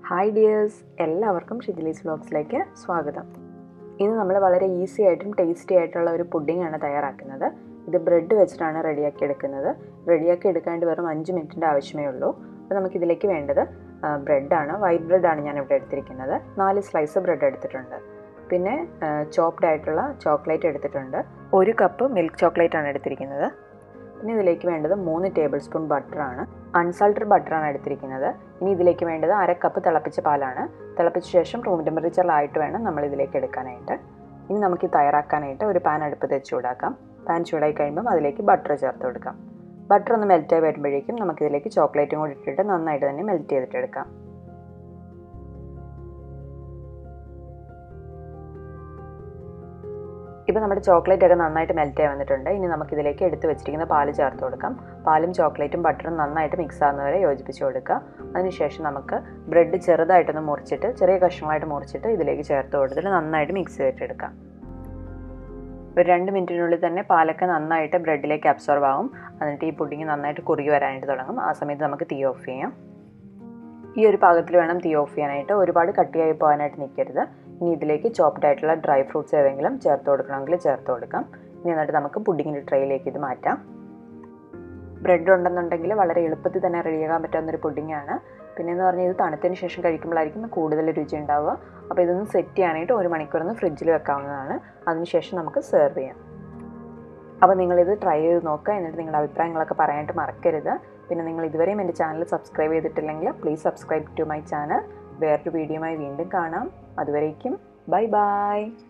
hi dears എല്ലാവർക്കും ഷിജിലീസ് വ്ലോഗ്സിലേക്ക് സ്വാഗതം ഇന്ന് നമ്മൾ വളരെ ഈസി ആയിട്ടും ടേസ്റ്റി ആയിട്ടുള്ള ഒരു പുഡിംഗ് ആണ് തയ്യാറാക്കുന്നത് ഇത് ബ്രെഡ് വെച്ചിട്ടാണ് റെഡിയാക്കി എടുക്കുന്നത് റെഡിയാക്കി എടുക്കാണ്ട് വെറും അഞ്ച് മിനിറ്റിൻ്റെ ആവശ്യമേ ഉള്ളൂ അപ്പോൾ നമുക്കിതിലേക്ക് വേണ്ടത് ബ്രെഡാണ് വൈറ്റ് ബ്രെഡാണ് ഞാൻ ഇവിടെ എടുത്തിരിക്കുന്നത് നാല് സ്ലൈസ് ബ്രെഡ് എടുത്തിട്ടുണ്ട് പിന്നെ ചോപ്ഡ് ആയിട്ടുള്ള ചോക്ലേറ്റ് എടുത്തിട്ടുണ്ട് ഒരു കപ്പ് മിൽക്ക് ചോക്ലേറ്റ് ആണ് എടുത്തിരിക്കുന്നത് പിന്നെ ഇതിലേക്ക് വേണ്ടത് മൂന്ന് ടേബിൾ സ്പൂൺ ബട്ടറാണ് അൺസാൾട്ടഡ് ബട്ടറാണ് എടുത്തിരിക്കുന്നത് ഇനി ഇതിലേക്ക് വേണ്ടത് അര കപ്പ് തിളപ്പിച്ച പാലാണ് തിളപ്പിച്ച ശേഷം റൂം ടെമ്പറേച്ചറിലായിട്ട് വേണം നമ്മൾ ഇതിലേക്ക് എടുക്കാനായിട്ട് ഇനി നമുക്ക് തയ്യാറാക്കാനായിട്ട് ഒരു പാൻ അടുപ്പത്ത് വെച്ച് ചൂടാക്കാം പാൻ ചൂടായി കഴിയുമ്പം അതിലേക്ക് ബട്ടർ ചേർത്ത് കൊടുക്കാം ബട്ടർ ഒന്ന് മെൽറ്റായി വരുമ്പോഴേക്കും നമുക്കിതിലേക്ക് ചോക്ലേറ്റും കൂടി ഇട്ടിട്ട് നന്നായിട്ട് തന്നെ മെൽറ്റ് ചെയ്തിട്ടെടുക്കാം ഇപ്പോൾ നമ്മുടെ ചോക്ലേറ്റ് ഒക്കെ നന്നായിട്ട് മെൽറ്റ് ആയി വന്നിട്ടുണ്ട് ഇനി നമുക്കിതിലേക്ക് എടുത്ത് വെച്ചിരിക്കുന്ന പാല് ചേർത്ത് കൊടുക്കാം പാലും ചോക്ലേറ്റും ബട്ടറും നന്നായിട്ട് മിക്സ് ആകുന്നവരെ യോജിപ്പിച്ച് കൊടുക്കുക അതിനുശേഷം നമുക്ക് ബ്രെഡ് ചെറുതായിട്ടൊന്ന് മുറിച്ചിട്ട് ചെറിയ കഷ്ണങ്ങളായിട്ട് മുറിച്ചിട്ട് ഇതിലേക്ക് ചേർത്ത് കൊടുത്തിട്ട് നന്നായിട്ട് മിക്സ് ചെയ്തിട്ടെടുക്കാം ഒരു രണ്ട് മിനിറ്റിനുള്ളിൽ തന്നെ പാലൊക്കെ നന്നായിട്ട് ബ്രെഡിലേക്ക് അബ്സോർവ് ആവും എന്നിട്ട് ഈ പുഡിങ് നന്നായിട്ട് കുറുകി വരാനായിട്ട് തുടങ്ങും ആ സമയത്ത് നമുക്ക് തീ ഓഫ് ചെയ്യാം ഈ ഒരു പാകത്തിൽ വേണം തീ ഓഫ് ചെയ്യാനായിട്ട് ഒരുപാട് കട്ടിയായി പോകാനായിട്ട് നിൽക്കരുത് ഇനി ഇതിലേക്ക് ചോപ്ഡ് ആയിട്ടുള്ള ഡ്രൈ ഫ്രൂട്ട്സ് ഏതെങ്കിലും ചേർത്ത് കൊടുക്കണമെങ്കിൽ ചേർത്ത് കൊടുക്കാം ഇനി എന്നിട്ട് നമുക്ക് പുഡിങ്ങിൻ്റെ ട്രേയിലേക്ക് ഇത് മാറ്റാം ബ്രെഡ് ഉണ്ടെന്നുണ്ടെങ്കിൽ വളരെ എളുപ്പത്തിൽ തന്നെ റെഡിയാക്കാൻ പറ്റാവുന്ന ഒരു പുഡിങ്ങാണ് പിന്നെ എന്ന് പറഞ്ഞാൽ ഇത് തണുത്തതിന് ശേഷം കഴിക്കുമ്പോഴായിരിക്കും കൂടുതൽ രുചി ഉണ്ടാവുക അപ്പോൾ ഇതൊന്ന് സെറ്റ് ചെയ്യാനായിട്ട് ഒരു മണിക്കൂറൊന്ന് ഫ്രിഡ്ജിൽ വെക്കാവുന്നതാണ് അതിനുശേഷം നമുക്ക് സെർവ് ചെയ്യാം അപ്പോൾ നിങ്ങളിത് ട്രൈ ചെയ്ത് നോക്കുക എന്നിട്ട് നിങ്ങളുടെ അഭിപ്രായങ്ങളൊക്കെ പറയാനായിട്ട് മറക്കരുത് പിന്നെ നിങ്ങൾ ഇതുവരെയും എൻ്റെ ചാനൽ സബ്സ്ക്രൈബ് ചെയ്തിട്ടില്ലെങ്കിൽ please subscribe to my channel വേറൊരു വീഡിയോയുമായി വീണ്ടും കാണാം അതുവരേക്കും ബൈ ബൈ